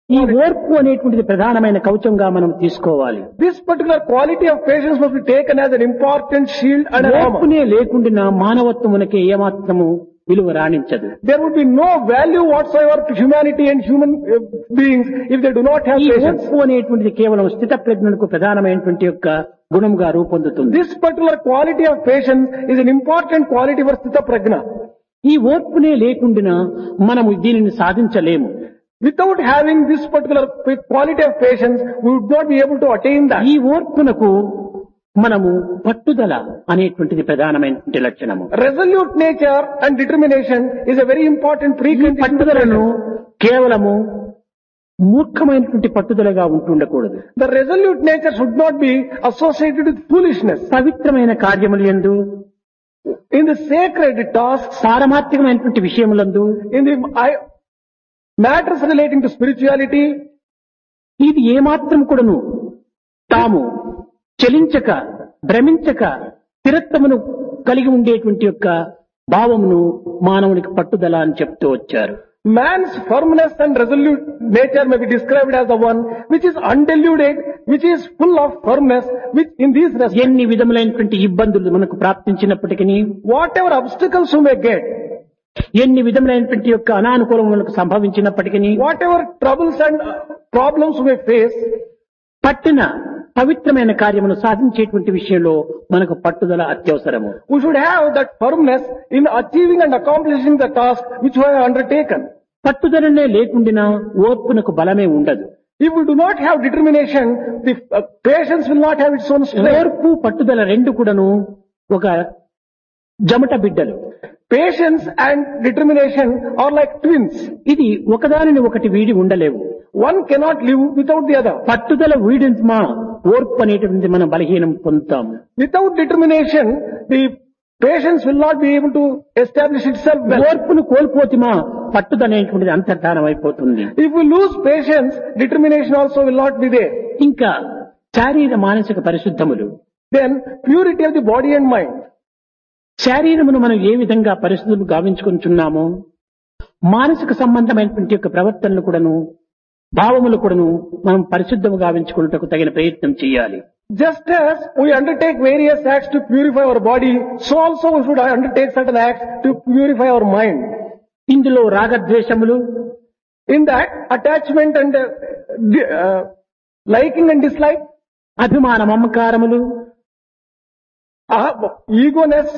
ఈ ఓర్పు అనేటువంటిది ప్రధానమైన కవచంగా మనం తీసుకోవాలి This particular quality of patience must be taken as an important shield and an armor. ఓర్పునే లేకుండా మానవత్వమునకి ఏమాత్రము విలువ రాణించదు There would be no value whatsoever to humanity and human uh, beings if they do not have ఈ patience. ఓర్పు అనేటువంటిది కేవలం స్థిత ప్రజ్ఞకు ప్రధానమైనటువంటి యొక్క గుణంగా రూపొందుతుంది This particular quality of patience is an important quality for Sthita Prajna. ఈ ఓర్పునే లేకుండా మనము దీనిని సాధించలేము Without having this particular quality of patience, we would not be able to attain that. ఈ ఓర్పునకు మనము పట్టుదల అనేటువంటిది ప్రధానమైనటువంటి లక్షణము Resolute nature and determination is a very important ఈ precondition. to పట్టుదలను patience. కేవలము మూర్ఖమైనటువంటి పట్టుదలగా ఉంటుండకూడదు The resolute nature should not be associated with foolishness. పవిత్రమైన కార్యములు ఎందు In the sacred tasks, పారమార్థికమైనటువంటి విషయములందు in the I- matters relating to spirituality, ఇది ఏమాత్రం కూడాను తాము చలించక భ్రమించక స్థిరత్వమును కలిగి ఉండేటువంటి యొక్క భావమును మానవునికి పట్టుదల అని చెప్తూ వచ్చారు man's firmness and resolute nature may be described as the one which is undiluted, which is full of firmness, which in these respects, ఎన్ని విధములైనటువంటి ఇబ్బందులు మనకు ప్రాప్తించినప్పటికీ whatever obstacles you may get, ఎన్ని విధములైనటువంటి యొక్క అనానుకూలం మనకు సంభవించినప్పటికీ whatever troubles and uh, problems you may face, పట్టిన పవిత్రమైన కార్యమును సాధించేటువంటి విషయంలో మనకు పట్టుదల అత్యవసరము we should have that firmness in achieving and accomplishing the task which we have undertaken. పట్టుదలనే లేకుండినా ఓర్పునకు బలమే ఉండదు If we do not have determination, the uh, patience will not have its own strength. ఓర్పు పట్టుదల రెండు కూడాను ఒక జమట బిడ్డలు Patience and determination are like twins. ఇది ఒకదానిని ఒకటి వీడి ఉండలేవు One cannot live without the other. పట్టుదల వీడించమా ఓర్పు అనేటువంటి మనం బలహీనం పొందుతాము Without determination, the patience will not be able to establish itself well. ఓర్పును కోల్పోతిమా పట్టుదల అనేటువంటిది అంతర్ధానం అయిపోతుంది If we lose patience, determination also will not be there. ఇంకా శారీర మానసిక పరిశుద్ధములు Then purity of the body and mind. శారీరమును మనం ఏ విధంగా పరిస్థితులు గావించుకుంటున్నామో మానసిక సంబంధమైనటువంటి యొక్క ప్రవర్తనలు కూడాను భావములు కూడాను మనం పరిశుద్ధము గావించుకున్నటకు తగిన ప్రయత్నం చేయాలి Just as we undertake various acts to purify our body, so also we should undertake certain acts to purify our mind. ఇందులో రాగద్వేషములు In that, attachment and uh, di- uh, liking and dislike, అభిమాన మమకారములు uh, egoness,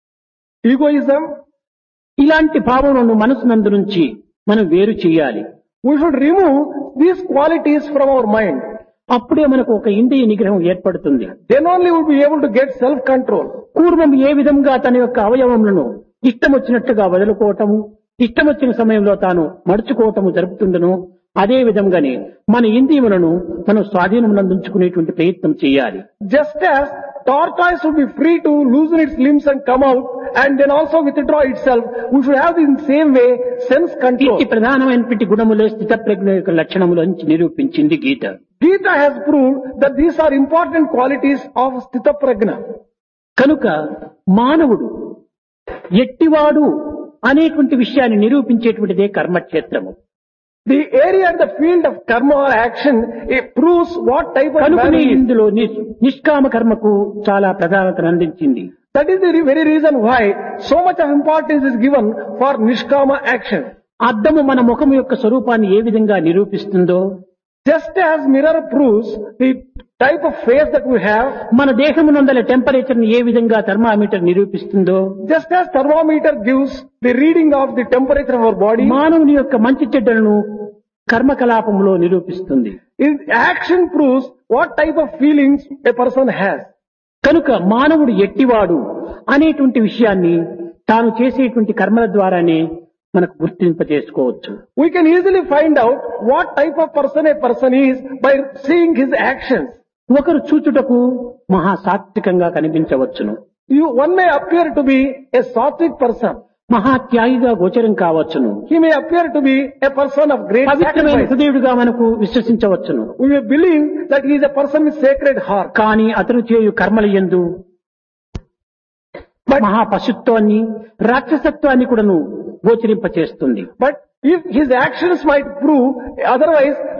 egoism, ఇలాంటి భావములను మనసునందు నుంచి మనం వేరు చేయాలి we should remove these qualities from our mind. అప్పుడే మనకు ఒక ఇంద్రియ నిగ్రహం ఏర్పడుతుంది Then only we'll be able to get self-control. పూర్వం ఏ విధంగా తన యొక్క అవయవములను ఇష్టం వచ్చినట్టుగా వదులుకోవటము ఇష్టం వచ్చిన సమయంలో తాను మడుచుకోవటము జరుపుతుండను అదే విధంగానే మన ఇంద్రియములను మనం స్వాధీనమునందుకునేటువంటి ప్రయత్నం చేయాలి Just as tortoise would be free to loosen its limbs and come out and then also withdraw itself, we should have in the same way sense control. ఇట్టి ప్రధానమైనటువంటి గుణములే స్థిత ప్రజ్ఞ యొక్క లక్షణములు అని నిరూపించింది గీత Gita has proved that these are important qualities of Sthita Prajna. కనుక మానవుడు ఎట్టివాడు అనేటువంటి విషయాన్ని నిరూపించేటువంటిదే కర్మక్షేత్రము The area and the field of karma or action, it proves what type of man కనుకనే he is. ఇందులో ని- నిష్కామ కర్మకు చాలా ప్రధానతను అందించింది That is the re- very reason why so much of importance is given for Nishkama action. అద్దము మన ముఖము యొక్క స్వరూపాన్ని ఏ విధంగా నిరూపిస్తుందో Just as mirror proves the type of face that we have, మన దేహమునందల టెంపరేచర్ ని ఏ విధంగా థర్మామీటర్ నిరూపిస్తుందో just as thermometer gives the reading of the temperature of our body, మానవుని యొక్క మంచి చెడ్డలను కర్మకలాపములో నిరూపిస్తుంది in action proves what type of feelings a person has. కనుక మానవుడు ఎట్టివాడు అనేటువంటి విషయాన్ని తాను చేసేటువంటి కర్మల ద్వారానే మనకు గుర్తింప చేసుకోవచ్చు We can easily find out what type of person a person is by seeing his actions. ఒకరు చూచుటకు మహా సాత్వికంగా కనిపించవచ్చును You, one may appear to be a sattvic person. మహా త్యాగిగా గోచరం కావచ్చును He may appear to be a person of great పవిత్రమైన sacrifice. హృదయుడుగా మనకు విశ్వసించవచ్చును We may believe that he is a person with sacred heart. కానీ అతను చేయు కర్మల యందు మహా పశుత్వాన్ని రాక్షసత్వాన్ని కూడాను గోచరింపచేస్తుంది But if his actions might prove otherwise,